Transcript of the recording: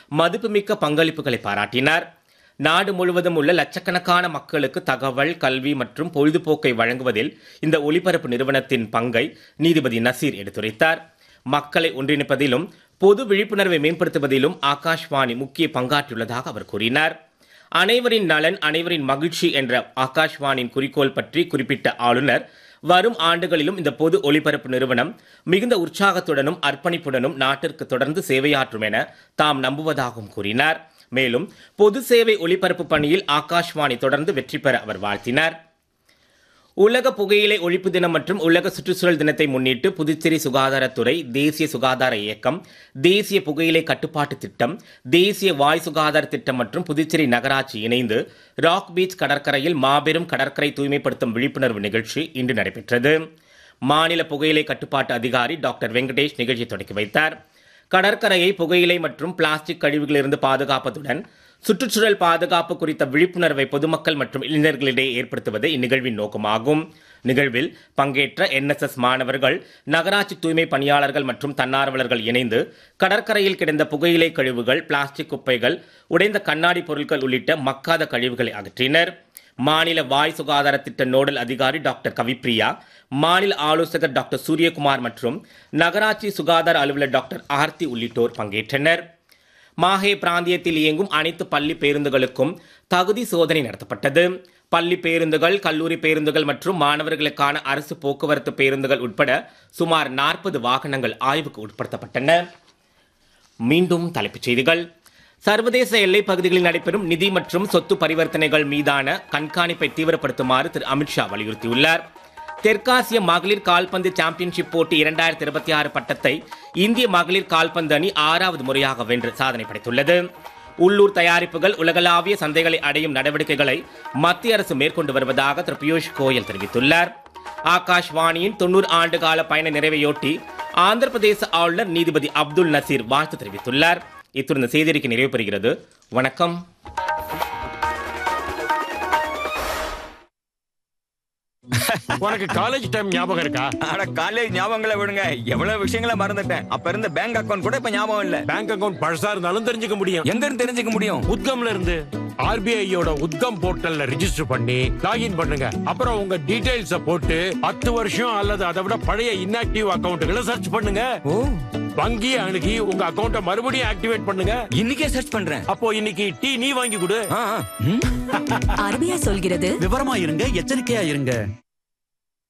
மதிப்புமிக்க பங்களிப்புகளை பாராட்டினார் நாடு முழுவதும் உள்ள லட்சக்கணக்கான மக்களுக்கு தகவல் கல்வி மற்றும் பொழுதுபோக்கை வழங்குவதில் இந்த ஒலிபரப்பு நிறுவனத்தின் பங்கை நீதிபதி நசீர் எடுத்துரைத்தார் மக்களை ஒன்றிணைப்பதிலும் பொது விழிப்புணர்வை மேம்படுத்துவதிலும் ஆகாஷ்வாணி முக்கிய பங்காற்றியுள்ளதாக அவர் கூறினார் அனைவரின் நலன் அனைவரின் மகிழ்ச்சி என்ற ஆகாஷ்வாணியின் குறிக்கோள் பற்றி குறிப்பிட்ட ஆளுநர் வரும் ஆண்டுகளிலும் இந்த பொது ஒலிபரப்பு நிறுவனம் மிகுந்த உற்சாகத்துடனும் அர்ப்பணிப்புடனும் நாட்டிற்கு தொடர்ந்து சேவையாற்றும் என தாம் நம்புவதாகவும் கூறினார் மேலும் பொது சேவை ஒலிபரப்பு பணியில் ஆகாஷ்வாணி தொடர்ந்து வெற்றி பெற அவர் வாழ்த்தினார் உலக புகையிலை ஒழிப்பு தினம் மற்றும் உலக சுற்றுச்சூழல் தினத்தை முன்னிட்டு புதுச்சேரி சுகாதாரத்துறை தேசிய சுகாதார இயக்கம் தேசிய புகையிலை கட்டுப்பாட்டு திட்டம் தேசிய வாய் சுகாதார திட்டம் மற்றும் புதுச்சேரி நகராட்சி இணைந்து ராக் பீச் கடற்கரையில் மாபெரும் கடற்கரை தூய்மைப்படுத்தும் விழிப்புணர்வு நிகழ்ச்சி இன்று நடைபெற்றது மாநில புகையிலை கட்டுப்பாட்டு அதிகாரி டாக்டர் வெங்கடேஷ் நிகழ்ச்சி தொடங்கி வைத்தார் கடற்கரையை புகையிலை மற்றும் பிளாஸ்டிக் கழிவுகளிலிருந்து பாதுகாப்பதுடன் சுற்றுச்சூழல் பாதுகாப்பு குறித்த விழிப்புணர்வை பொதுமக்கள் மற்றும் இளைஞர்களிடையே ஏற்படுத்துவது இந்நிகழ்வின் நோக்கமாகும் நிகழ்வில் பங்கேற்ற என்எஸ்எஸ் மாணவர்கள் நகராட்சி தூய்மை பணியாளர்கள் மற்றும் தன்னார்வலர்கள் இணைந்து கடற்கரையில் கிடந்த புகையிலை கழிவுகள் பிளாஸ்டிக் குப்பைகள் உடைந்த கண்ணாடி பொருட்கள் உள்ளிட்ட மக்காத கழிவுகளை அகற்றினர் மாநில வாய் சுகாதார திட்ட நோடல் அதிகாரி டாக்டர் கவிப்ரியா மாநில ஆலோசகர் டாக்டர் சூரியகுமார் மற்றும் நகராட்சி சுகாதார அலுவலர் டாக்டர் ஆர்த்தி உள்ளிட்டோர் பங்கேற்றனர் மாஹே பிராந்தியத்தில் இயங்கும் அனைத்து பள்ளி பேருந்துகளுக்கும் தகுதி சோதனை நடத்தப்பட்டது பள்ளி பேருந்துகள் கல்லூரி பேருந்துகள் மற்றும் மாணவர்களுக்கான அரசு போக்குவரத்து பேருந்துகள் உட்பட சுமார் நாற்பது வாகனங்கள் ஆய்வுக்கு உட்படுத்தப்பட்டன மீண்டும் தலைப்புச் செய்திகள் சர்வதேச எல்லைப் பகுதிகளில் நடைபெறும் நிதி மற்றும் சொத்து பரிவர்த்தனைகள் மீதான கண்காணிப்பை தீவிரப்படுத்துமாறு திரு அமித்ஷா வலியுறுத்தியுள்ளார் தெற்காசிய மகளிர் கால்பந்து சாம்பியன்ஷிப் போட்டி இரண்டாயிரத்தி இருபத்தி ஆறு பட்டத்தை இந்திய மகளிர் கால்பந்து அணி ஆறாவது முறையாக வென்று சாதனை படைத்துள்ளது உள்ளூர் தயாரிப்புகள் உலகளாவிய சந்தைகளை அடையும் நடவடிக்கைகளை மத்திய அரசு மேற்கொண்டு வருவதாக திரு பியூஷ் கோயல் தெரிவித்துள்ளார் ஆகாஷ்வாணியின் தொண்ணூறு ஆண்டு கால பயண நிறைவையொட்டி ஆந்திர பிரதேச ஆளுநர் நீதிபதி அப்துல் நசீர் வாழ்த்து தெரிவித்துள்ளார் இத்துடன் இந்த செய்தியறிக்கை நிறைவு பெறுகிறது வணக்கம் உனக்கு காலேஜ் டைம் ஞாபகம் இருக்கா அட காலேஜ் ஞாபகங்களை விடுங்க எவ்வளவு விஷயங்களை மறந்துட்டேன் அப்ப இருந்த பேங்க் அக்கவுண்ட் கூட இப்ப ஞாபகம் இல்ல பேங்க் அக்கவுண்ட் பழசா இருந்தாலும் தெரிஞ்சுக்க முடியும் எங்க இருந்து தெரிஞ்சுக்க முடியும் உத்கம்ல இருந்து ஆர்பிஐயோட உத்கம் போர்ட்டல்ல ரிஜிஸ்டர் பண்ணி லாகின் பண்ணுங்க அப்புறம் உங்க டீடைல்ஸ போட்டு பத்து வருஷம் அல்லது அதை விட பழைய இன்ஆக்டிவ் அக்கவுண்ட்களை சர்ச் பண்ணுங்க ஓ வங்கி அணுகி உங்க அக்கவுண்ட மறுபடியும் ஆக்டிவேட் பண்ணுங்க இன்னைக்கே சர்ச் பண்றேன் அப்போ இன்னைக்கு டீ நீ வாங்கி கொடு ஆ, ஆ. ம். அருமையா சொல்கிறது விவரமா இருங்க எச்சரிக்கையா இருங்க